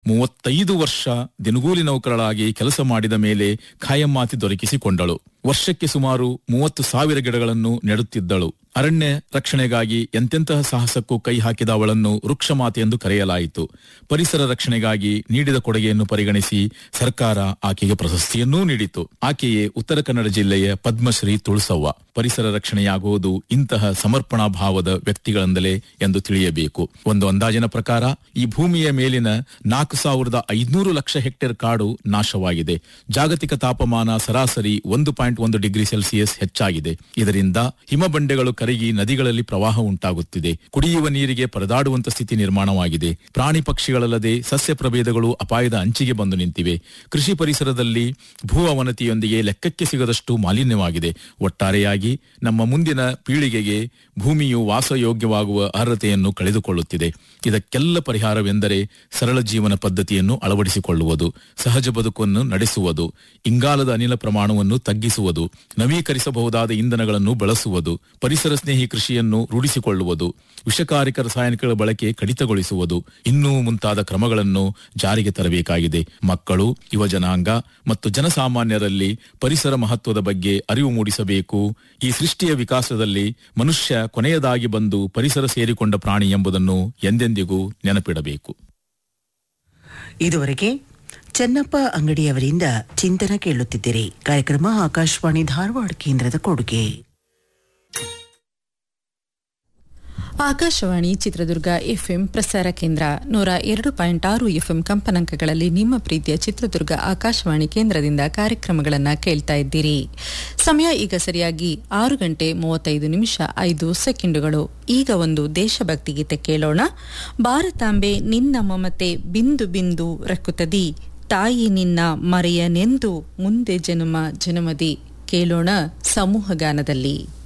ಮೂವತ್ತೈದು ವರ್ಷ ದಿನಗೂಲಿ ನೌಕರಳಾಗಿ ಕೆಲಸ ಮಾಡಿದ ಮೇಲೆ ಖಾಯಮ್ಮಾತಿ ದೊರಕಿಸಿಕೊಂಡಳು ವರ್ಷಕ್ಕೆ ಸುಮಾರು ಮೂವತ್ತು ಸಾವಿರ ಗಿಡಗಳನ್ನು ನೆಡುತ್ತಿದ್ದಳು ಅರಣ್ಯ ರಕ್ಷಣೆಗಾಗಿ ಎಂತೆಂತಹ ಸಾಹಸಕ್ಕೂ ಕೈ ಹಾಕಿದ ಅವಳನ್ನು ವೃಕ್ಷಮಾತೆ ಎಂದು ಕರೆಯಲಾಯಿತು ಪರಿಸರ ರಕ್ಷಣೆಗಾಗಿ ನೀಡಿದ ಕೊಡುಗೆಯನ್ನು ಪರಿಗಣಿಸಿ ಸರ್ಕಾರ ಆಕೆಗೆ ಪ್ರಶಸ್ತಿಯನ್ನೂ ನೀಡಿತು ಆಕೆಯೇ ಉತ್ತರ ಕನ್ನಡ ಜಿಲ್ಲೆಯ ಪದ್ಮಶ್ರೀ ತುಳಸವ್ವ ಪರಿಸರ ರಕ್ಷಣೆಯಾಗುವುದು ಇಂತಹ ಸಮರ್ಪಣಾ ಭಾವದ ವ್ಯಕ್ತಿಗಳಿಂದಲೇ ಎಂದು ತಿಳಿಯಬೇಕು ಒಂದು ಅಂದಾಜಿನ ಪ್ರಕಾರ ಈ ಭೂಮಿಯ ಮೇಲಿನ ನಾಲ್ಕು ಸಾವಿರದ ಐದುನೂರು ಲಕ್ಷ ಹೆಕ್ಟೇರ್ ಕಾಡು ನಾಶವಾಗಿದೆ ಜಾಗತಿಕ ತಾಪಮಾನ ಸರಾಸರಿ ಒಂದು ಪಾಯಿಂಟ್ ಒಂದು ಡಿಗ್ರಿ ಸೆಲ್ಸಿಯಸ್ ಹೆಚ್ಚಾಗಿದೆ ಇದರಿಂದ ಹಿಮಬಂಡೆಗಳು ಕರಗಿ ನದಿಗಳಲ್ಲಿ ಪ್ರವಾಹ ಉಂಟಾಗುತ್ತಿದೆ ಕುಡಿಯುವ ನೀರಿಗೆ ಪರದಾಡುವಂತ ಸ್ಥಿತಿ ನಿರ್ಮಾಣವಾಗಿದೆ ಪ್ರಾಣಿ ಪಕ್ಷಿಗಳಲ್ಲದೆ ಸಸ್ಯ ಪ್ರಭೇದಗಳು ಅಪಾಯದ ಅಂಚಿಗೆ ಬಂದು ನಿಂತಿವೆ ಕೃಷಿ ಪರಿಸರದಲ್ಲಿ ಭೂ ಅವನತಿಯೊಂದಿಗೆ ಲೆಕ್ಕಕ್ಕೆ ಸಿಗದಷ್ಟು ಮಾಲಿನ್ಯವಾಗಿದೆ ಒಟ್ಟಾರೆಯಾಗಿ ನಮ್ಮ ಮುಂದಿನ ಪೀಳಿಗೆಗೆ ಭೂಮಿಯು ವಾಸಯೋಗ್ಯವಾಗುವ ಅರ್ಹತೆಯನ್ನು ಕಳೆದುಕೊಳ್ಳುತ್ತಿದೆ ಇದಕ್ಕೆಲ್ಲ ಪರಿಹಾರವೆಂದರೆ ಸರಳ ಜೀವನ ಪದ್ಧತಿಯನ್ನು ಅಳವಡಿಸಿಕೊಳ್ಳುವುದು ಸಹಜ ಬದುಕನ್ನು ನಡೆಸುವುದು ಇಂಗಾಲದ ಅನಿಲ ಪ್ರಮಾಣವನ್ನು ತಗ್ಗಿಸುವುದು ನವೀಕರಿಸಬಹುದಾದ ಇಂಧನಗಳನ್ನು ಬಳಸುವುದು ಪರಿಸರ ಸ್ನೇಹಿ ಕೃಷಿಯನ್ನು ರೂಢಿಸಿಕೊಳ್ಳುವುದು ವಿಷಕಾರಕ ರಾಸಾಯನಿಕಗಳ ಬಳಕೆ ಕಡಿತಗೊಳಿಸುವುದು ಇನ್ನೂ ಮುಂತಾದ ಕ್ರಮಗಳನ್ನು ಜಾರಿಗೆ ತರಬೇಕಾಗಿದೆ ಮಕ್ಕಳು ಯುವಜನಾಂಗ ಮತ್ತು ಜನಸಾಮಾನ್ಯರಲ್ಲಿ ಪರಿಸರ ಮಹತ್ವದ ಬಗ್ಗೆ ಅರಿವು ಮೂಡಿಸಬೇಕು ಈ ಸೃಷ್ಟಿಯ ವಿಕಾಸದಲ್ಲಿ ಮನುಷ್ಯ ಕೊನೆಯದಾಗಿ ಬಂದು ಪರಿಸರ ಸೇರಿಕೊಂಡ ಪ್ರಾಣಿ ಎಂಬುದನ್ನು ಎಂದೆಂದಿಗೂ ನೆನಪಿಡಬೇಕು ಇದುವರೆಗೆ ಚೆನ್ನಪ್ಪ ಅಂಗಡಿಯವರಿಂದ ಚಿಂತನ ಕೇಳುತ್ತಿದ್ದೀರಿ ಕಾರ್ಯಕ್ರಮ ಆಕಾಶವಾಣಿ ಧಾರವಾಡ ಕೇಂದ್ರದ ಕೊಡುಗೆ ಆಕಾಶವಾಣಿ ಚಿತ್ರದುರ್ಗ ಎಫ್ಎಂ ಪ್ರಸಾರ ಕೇಂದ್ರ ನೂರ ಎರಡು ಪಾಯಿಂಟ್ ಆರು ಎಫ್ಎಂ ಕಂಪನಾಂಕಗಳಲ್ಲಿ ನಿಮ್ಮ ಪ್ರೀತಿಯ ಚಿತ್ರದುರ್ಗ ಆಕಾಶವಾಣಿ ಕೇಂದ್ರದಿಂದ ಕಾರ್ಯಕ್ರಮಗಳನ್ನು ಕೇಳ್ತಾ ಇದ್ದೀರಿ ಸಮಯ ಈಗ ಸರಿಯಾಗಿ ಆರು ಗಂಟೆ ಮೂವತ್ತೈದು ನಿಮಿಷ ಐದು ಸೆಕೆಂಡುಗಳು ಈಗ ಒಂದು ದೇಶಭಕ್ತಿ ಗೀತೆ ಕೇಳೋಣ ಭಾರತಾಂಬೆ ನಿನ್ನ ಮಮತೆ ಬಿಂದು ಬಿಂದು ರಕ್ಕುತದಿ ತಾಯಿ ನಿನ್ನ ಮರೆಯನೆಂದು ಮುಂದೆ ಜನುಮ ಜನುಮದಿ ಕೇಳೋಣ ಸಮೂಹ ಗಾನದಲ್ಲಿ